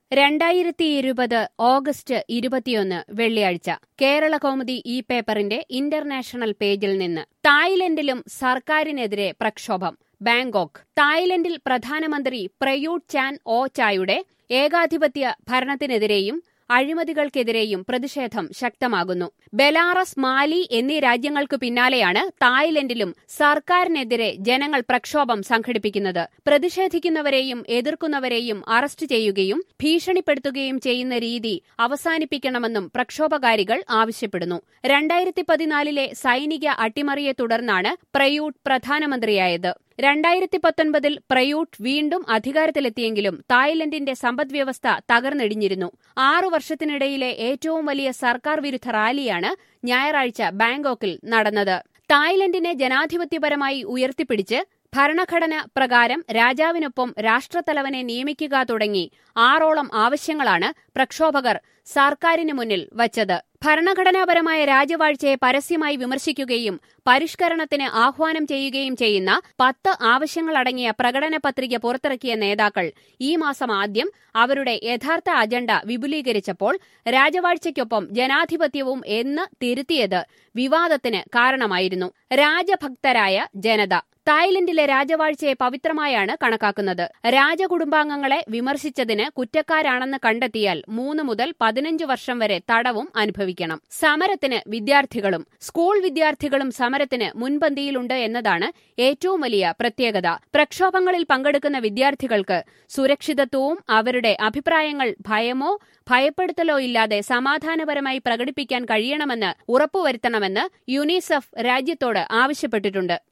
രണ്ടായിരത്തി ഇരുപത് ഓഗസ്റ്റ് ഇരുപത്തിയൊന്ന് വെള്ളിയാഴ്ച കേരള കൗമുദി ഈ പേപ്പറിന്റെ ഇന്റർനാഷണൽ പേജിൽ നിന്ന് തായ്ലൻഡിലും സർക്കാരിനെതിരെ പ്രക്ഷോഭം ബാങ്കോക്ക് തായ്ലൻഡിൽ പ്രധാനമന്ത്രി പ്രയൂട്ട് ചാൻ ഓ ചായുടെ ഏകാധിപത്യ ഭരണത്തിനെതിരെയും അഴിമതികൾക്കെതിരെയും പ്രതിഷേധം ശക്തമാകുന്നു ബെലാറസ് മാലി എന്നീ രാജ്യങ്ങൾക്കു പിന്നാലെയാണ് തായ്ലൻഡിലും സർക്കാരിനെതിരെ ജനങ്ങൾ പ്രക്ഷോഭം സംഘടിപ്പിക്കുന്നത് പ്രതിഷേധിക്കുന്നവരെയും എതിർക്കുന്നവരെയും അറസ്റ്റ് ചെയ്യുകയും ഭീഷണിപ്പെടുത്തുകയും ചെയ്യുന്ന രീതി അവസാനിപ്പിക്കണമെന്നും പ്രക്ഷോഭകാരികൾ ആവശ്യപ്പെടുന്നു രണ്ടായിരത്തി പതിനാലിലെ സൈനിക അട്ടിമറിയെ തുടർന്നാണ് പ്രയൂട്ട് പ്രധാനമന്ത്രിയായത് രണ്ടായിരത്തി പത്തൊൻപതിൽ പ്രയൂട്ട് വീണ്ടും അധികാരത്തിലെത്തിയെങ്കിലും തായ്ലൻഡിന്റെ സമ്പദ്വ്യവസ്ഥ തകർന്നിടിഞ്ഞിരുന്നു ആറു വർഷത്തിനിടയിലെ ഏറ്റവും വലിയ സർക്കാർ വിരുദ്ധ റാലിയാണ് ഞായറാഴ്ച ബാങ്കോക്കിൽ നടന്നത് തായ്ലൻഡിനെ ജനാധിപത്യപരമായി ഉയർത്തിപ്പിടിച്ച് ഭരണഘടന പ്രകാരം രാജാവിനൊപ്പം രാഷ്ട്രത്തലവനെ നിയമിക്കുക തുടങ്ങി ആറോളം ആവശ്യങ്ങളാണ് പ്രക്ഷോഭകർ സർക്കാരിന് മുന്നിൽ വച്ചത് ഭരണഘടനാപരമായ രാജവാഴ്ചയെ പരസ്യമായി വിമർശിക്കുകയും പരിഷ്കരണത്തിന് ആഹ്വാനം ചെയ്യുകയും ചെയ്യുന്ന പത്ത് ആവശ്യങ്ങളടങ്ങിയ പ്രകടന പത്രിക പുറത്തിറക്കിയ നേതാക്കൾ ഈ മാസം ആദ്യം അവരുടെ യഥാർത്ഥ അജണ്ട വിപുലീകരിച്ചപ്പോൾ രാജവാഴ്ചയ്ക്കൊപ്പം ജനാധിപത്യവും എന്ന് തിരുത്തിയത് വിവാദത്തിന് കാരണമായിരുന്നു രാജഭക്തരായ ജനത തായ്ലൻഡിലെ രാജവാഴ്ചയെ പവിത്രമായാണ് കണക്കാക്കുന്നത് രാജകുടുംബാംഗങ്ങളെ വിമർശിച്ചതിന് കുറ്റക്കാരാണെന്ന് കണ്ടെത്തിയാൽ മൂന്ന് മുതൽ പതിനഞ്ച് വർഷം വരെ തടവും അനുഭവിക്കണം സമരത്തിന് വിദ്യാർത്ഥികളും സ്കൂൾ വിദ്യാർത്ഥികളും സമരത്തിന് മുൻപന്തിയിലുണ്ട് എന്നതാണ് ഏറ്റവും വലിയ പ്രത്യേകത പ്രക്ഷോഭങ്ങളിൽ പങ്കെടുക്കുന്ന വിദ്യാർത്ഥികൾക്ക് സുരക്ഷിതത്വവും അവരുടെ അഭിപ്രായങ്ങൾ ഭയമോ ഭയപ്പെടുത്തലോ ഇല്ലാതെ സമാധാനപരമായി പ്രകടിപ്പിക്കാൻ കഴിയണമെന്ന് ഉറപ്പുവരുത്തണമെന്ന് യുനിസെഫ് രാജ്യത്തോട് ആവശ്യപ്പെട്ടിട്ടുണ്ട്